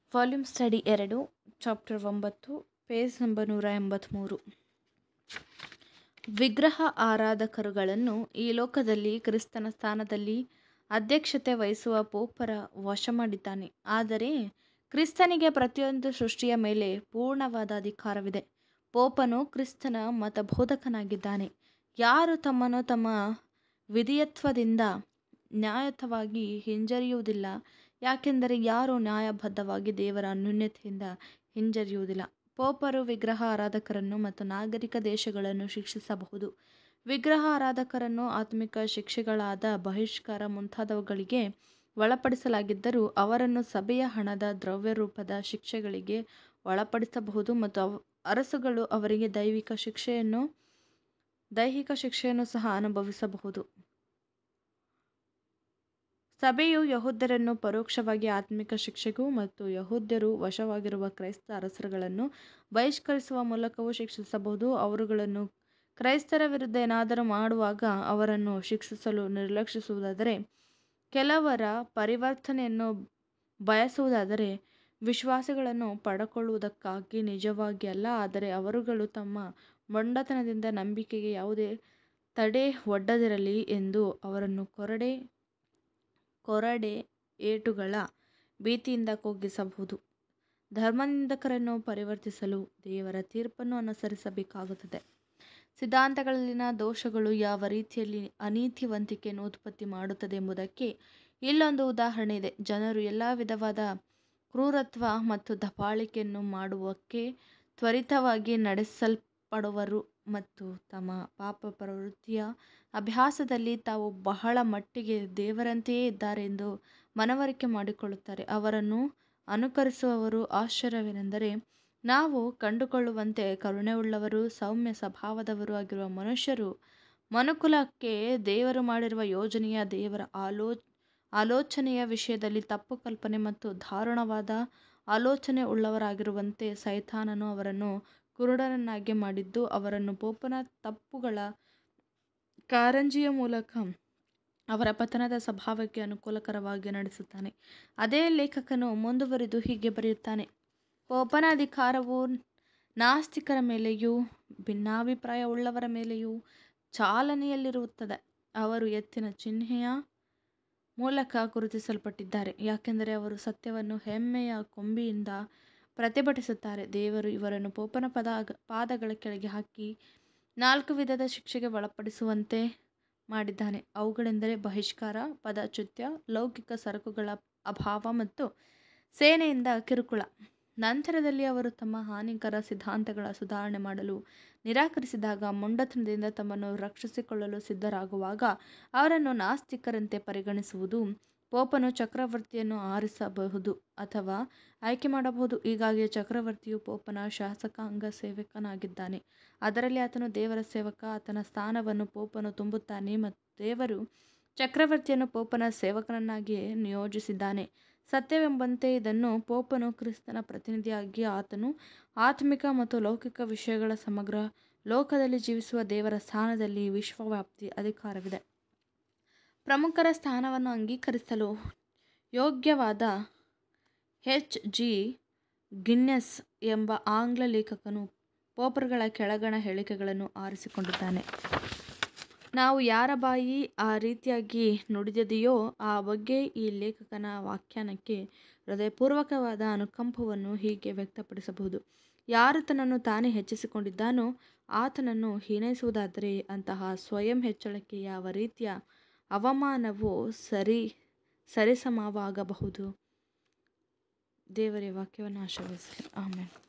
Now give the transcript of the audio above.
volume study ಎರಡು chapter ಒಂಬತ್ತು page number ನೂರ ಎಂಬತ್ತ್ಮೂರು ವಿಗ್ರಹ ಆರಾಧಕರುಗಳನ್ನು ಈ ಲೋಕದಲ್ಲಿ ಕ್ರಿಸ್ತನ ಸ್ಥಾನದಲ್ಲಿ ಅಧ್ಯಕ್ಷತೆ ವಹಿಸುವ ಪೋಪರ ವಶ ಮಾಡಿದ್ದಾನೆ ಆದರೆ ಕ್ರಿಸ್ತನಿಗೆ ಪ್ರತಿಯೊಂದು ಸೃಷ್ಟಿಯ ಮೇಲೆ ಪೂರ್ಣವಾದ ಅಧಿಕಾರವಿದೆ ಪೋಪನು ಕ್ರಿಸ್ತನ ಮತಬೋಧಕನಾಗಿದ್ದಾನೆ ಯಾರು ತಮ್ಮನ್ನು ತಮ್ಮ ವಿಧೇಯತ್ವದಿಂದ ನ್ಯಾಯಯುತವಾಗಿ ಹಿಂಜರಿಯುವುದಿಲ್ಲ ಯಾಕೆಂದರೆ ಯಾರೂ ನ್ಯಾಯಬದ್ಧವಾಗಿ ದೇವರ ಅನ್ಯೋನ್ಯತೆಯಿಂದ ಹಿಂಜರಿಯುವುದಿಲ್ಲ ಪೋಪರು ವಿಗ್ರಹ ಆರಾಧಕರನ್ನು ಮತ್ತು ನಾಗರಿಕ ದೇಶಗಳನ್ನು ಶಿಕ್ಷಿಸಬಹುದು ವಿಗ್ರಹ ಆರಾಧಕರನ್ನು ಆತ್ಮಿಕ ಶಿಕ್ಷೆಗಳಾದ ಬಹಿಷ್ಕಾರ ಮುಂತಾದವುಗಳಿಗೆ ಒಳಪಡಿಸಲಾಗಿದ್ದರೂ ಅವರನ್ನು ಸಭೆಯ ಹಣದ ದ್ರವ್ಯರೂಪದ ಶಿಕ್ಷೆಗಳಿಗೆ ಒಳಪಡಿಸಬಹುದು ಮತ್ತು ಅರಸುಗಳು ಅವರಿಗೆ ದೈವಿಕ ಶಿಕ್ಷೆಯನ್ನು ದೈಹಿಕ ಶಿಕ್ಷೆಯನ್ನು ಸಹ ಅನುಭವಿಸಬಹುದು ಸಭೆಯು ಯಹೂದ್ಯರನ್ನು ಪರೋಕ್ಷವಾಗಿ ಆತ್ಮಿಕ ಶಿಕ್ಷೆಗೂ ಮತ್ತು ಯಹೂದ್ಯರು ವಶವಾಗಿರುವ ಕ್ರೈಸ್ತ ಅರಸರುಗಳನ್ನು ಬಹಿಷ್ಕರಿಸುವ ಮೂಲಕವೂ ಶಿಕ್ಷಿಸಬಹುದು ಅವರುಗಳನ್ನು ಕ್ರೈಸ್ತರ ವಿರುದ್ಧ ಏನಾದರೂ ಮಾಡುವಾಗ ಅವರನ್ನು ಶಿಕ್ಷಿಸಲು ನಿರ್ಲಕ್ಷಿಸುವುದಾದರೆ ಕೆಲವರ ಪರಿವರ್ತನೆಯನ್ನು ಬಯಸುವುದಾದರೆ ವಿಶ್ವಾಸಿಗಳನ್ನು ಪಡೆದುಕೊಳ್ಳುವುದಕ್ಕಾಗಿ ನಿಜವಾಗಿ ಅಲ್ಲ ಆದರೆ ಅವರುಗಳು ತಮ್ಮ ಮೊಂಡತನದಿಂದ ನಂಬಿಕೆಗೆ ಯಾವುದೇ ತಡೆ ಒಡ್ಡದಿರಲಿ ಎಂದು ಅವರನ್ನು ಕೊರಡೆ ಕೊರಡೆ ಏಟುಗಳ ಭೀತಿಯಿಂದ ಕುಗ್ಗಿಸಬಹುದು ಧರ್ಮನಿಂದಕರನ್ನು ಪರಿವರ್ತಿಸಲು ದೇವರ ತೀರ್ಪನ್ನು ಅನುಸರಿಸಬೇಕಾಗುತ್ತದೆ ಸಿದ್ಧಾಂತಗಳಲ್ಲಿನ ದೋಷಗಳು ಯಾವ ರೀತಿಯಲ್ಲಿ ಅನೀತಿವಂತಿಕೆಯನ್ನು ಉತ್ಪತ್ತಿ ಮಾಡುತ್ತದೆ ಎಂಬುದಕ್ಕೆ ಇಲ್ಲೊಂದು ಉದಾಹರಣೆ ಇದೆ ಜನರು ಎಲ್ಲ ವಿಧವಾದ ಕ್ರೂರತ್ವ ಮತ್ತು ದಬ್ಬಾಳಿಕೆಯನ್ನು ಮಾಡುವಕ್ಕೆ ತ್ವರಿತವಾಗಿ ನಡೆಸಲ್ಪಡುವರು ಮತ್ತು ತಮ್ಮ ಪಾಪ ಪ್ರವೃತ್ತಿಯ ಅಭ್ಯಾಸದಲ್ಲಿ ತಾವು ಬಹಳ ಮಟ್ಟಿಗೆ ದೇವರಂತೆಯೇ ಇದ್ದಾರೆಂದು ಮನವರಿಕೆ ಮಾಡಿಕೊಳ್ಳುತ್ತಾರೆ ಅವರನ್ನು ಅನುಕರಿಸುವವರು ಆಶ್ಚರ್ಯವೇನೆಂದರೆ ನಾವು ಕಂಡುಕೊಳ್ಳುವಂತೆ ಕರುಣೆಯುಳ್ಳವರು ಸೌಮ್ಯ ಸ್ವಭಾವದವರು ಆಗಿರುವ ಮನುಷ್ಯರು ಮನುಕುಲಕ್ಕೆ ದೇವರು ಮಾಡಿರುವ ಯೋಜನೆಯ ದೇವರ ಆಲೋ ಆಲೋಚನೆಯ ವಿಷಯದಲ್ಲಿ ತಪ್ಪು ಕಲ್ಪನೆ ಮತ್ತು ದಾರುಣವಾದ ಆಲೋಚನೆ ಉಳ್ಳವರಾಗಿರುವಂತೆ ಸೈತಾನನು ಅವರನ್ನು ಕುರುಡರನ್ನಾಗಿ ಮಾಡಿದ್ದು ಅವರನ್ನು ಪೋಪನ ತಪ್ಪುಗಳ ಕಾರಂಜಿಯ ಮೂಲಕ ಅವರ ಪತನದ ಸ್ವಭಾವಕ್ಕೆ ಅನುಕೂಲಕರವಾಗಿ ನಡೆಸುತ್ತಾನೆ ಅದೇ ಲೇಖಕನು ಮುಂದುವರಿದು ಹೀಗೆ ಬರೆಯುತ್ತಾನೆ ಪೋಪನ ಅಧಿಕಾರವು ನಾಸ್ತಿಕರ ಮೇಲೆಯೂ ಭಿನ್ನಾಭಿಪ್ರಾಯವುಳ್ಳವರ ಮೇಲೆಯೂ ಚಾಲನೆಯಲ್ಲಿರುತ್ತದೆ ಅವರು ಎತ್ತಿನ ಚಿಹ್ನೆಯ ಮೂಲಕ ಗುರುತಿಸಲ್ಪಟ್ಟಿದ್ದಾರೆ ಯಾಕೆಂದರೆ ಅವರು ಸತ್ಯವನ್ನು ಹೆಮ್ಮೆಯ ಕೊಂಬಿಯಿಂದ ಪ್ರತಿಭಟಿಸುತ್ತಾರೆ ದೇವರು ಇವರನ್ನು ಪೋಪನ ಪದ ಪಾದಗಳ ಕೆಳಗೆ ಹಾಕಿ ನಾಲ್ಕು ವಿಧದ ಶಿಕ್ಷೆಗೆ ಒಳಪಡಿಸುವಂತೆ ಮಾಡಿದ್ದಾನೆ ಅವುಗಳೆಂದರೆ ಬಹಿಷ್ಕಾರ ಪದಚ್ಯುತ್ಯ ಲೌಕಿಕ ಸರಕುಗಳ ಅಭಾವ ಮತ್ತು ಸೇನೆಯಿಂದ ಕಿರುಕುಳ ನಂತರದಲ್ಲಿ ಅವರು ತಮ್ಮ ಹಾನಿಕರ ಸಿದ್ಧಾಂತಗಳ ಸುಧಾರಣೆ ಮಾಡಲು ನಿರಾಕರಿಸಿದಾಗ ಮೊಂಡತನದಿಂದ ತಮ್ಮನ್ನು ರಕ್ಷಿಸಿಕೊಳ್ಳಲು ಸಿದ್ಧರಾಗುವಾಗ ಅವರನ್ನು ನಾಸ್ತಿಕರಂತೆ ಪರಿಗಣಿಸುವುದು ಪೋಪನು ಚಕ್ರವರ್ತಿಯನ್ನು ಆರಿಸಬಹುದು ಅಥವಾ ಆಯ್ಕೆ ಮಾಡಬಹುದು ಹೀಗಾಗಿ ಚಕ್ರವರ್ತಿಯು ಪೋಪನ ಶಾಸಕಾಂಗ ಸೇವಕನಾಗಿದ್ದಾನೆ ಅದರಲ್ಲಿ ಆತನು ದೇವರ ಸೇವಕ ಆತನ ಸ್ಥಾನವನ್ನು ಪೋಪನು ತುಂಬುತ್ತಾನೆ ಮತ್ತು ದೇವರು ಚಕ್ರವರ್ತಿಯನ್ನು ಪೋಪನ ಸೇವಕನನ್ನಾಗಿ ನಿಯೋಜಿಸಿದ್ದಾನೆ ಸತ್ಯವೆಂಬಂತೆ ಇದನ್ನು ಪೋಪನು ಕ್ರಿಸ್ತನ ಪ್ರತಿನಿಧಿಯಾಗಿ ಆತನು ಆತ್ಮಿಕ ಮತ್ತು ಲೌಕಿಕ ವಿಷಯಗಳ ಸಮಗ್ರ ಲೋಕದಲ್ಲಿ ಜೀವಿಸುವ ದೇವರ ಸ್ಥಾನದಲ್ಲಿ ವಿಶ್ವವ್ಯಾಪ್ತಿ ಅಧಿಕಾರವಿದೆ ಪ್ರಮುಖರ ಸ್ಥಾನವನ್ನು ಅಂಗೀಕರಿಸಲು ಯೋಗ್ಯವಾದ ಎಚ್ ಜಿ ಗಿನ್ನೆಸ್ ಎಂಬ ಆಂಗ್ಲ ಲೇಖಕನು ಪೋಪರುಗಳ ಕೆಳಗಣ ಹೇಳಿಕೆಗಳನ್ನು ಆರಿಸಿಕೊಂಡಿದ್ದಾನೆ ನಾವು ಯಾರ ಬಾಯಿ ಆ ರೀತಿಯಾಗಿ ನುಡಿದಿದೆಯೋ ಆ ಬಗ್ಗೆ ಈ ಲೇಖಕನ ವ್ಯಾಖ್ಯಾನಕ್ಕೆ ಹೃದಯಪೂರ್ವಕವಾದ ಅನುಕಂಪವನ್ನು ಹೀಗೆ ವ್ಯಕ್ತಪಡಿಸಬಹುದು ಯಾರು ತನ್ನನ್ನು ತಾನೇ ಹೆಚ್ಚಿಸಿಕೊಂಡಿದ್ದಾನೋ ಆತನನ್ನು ಹೀನೈಸುವುದಾದರೆ ಅಂತಹ ಸ್ವಯಂ ಹೆಚ್ಚಳಕ್ಕೆ ಯಾವ ರೀತಿಯ ಅವಮಾನವೂ ಸರಿ ಸರಿಸಮವಾಗಬಹುದು ದೇವರ ವಾಕ್ಯವನ್ನು ಆಶೀರ್ವದಿಸಲಿ ಆಮೇಲೆ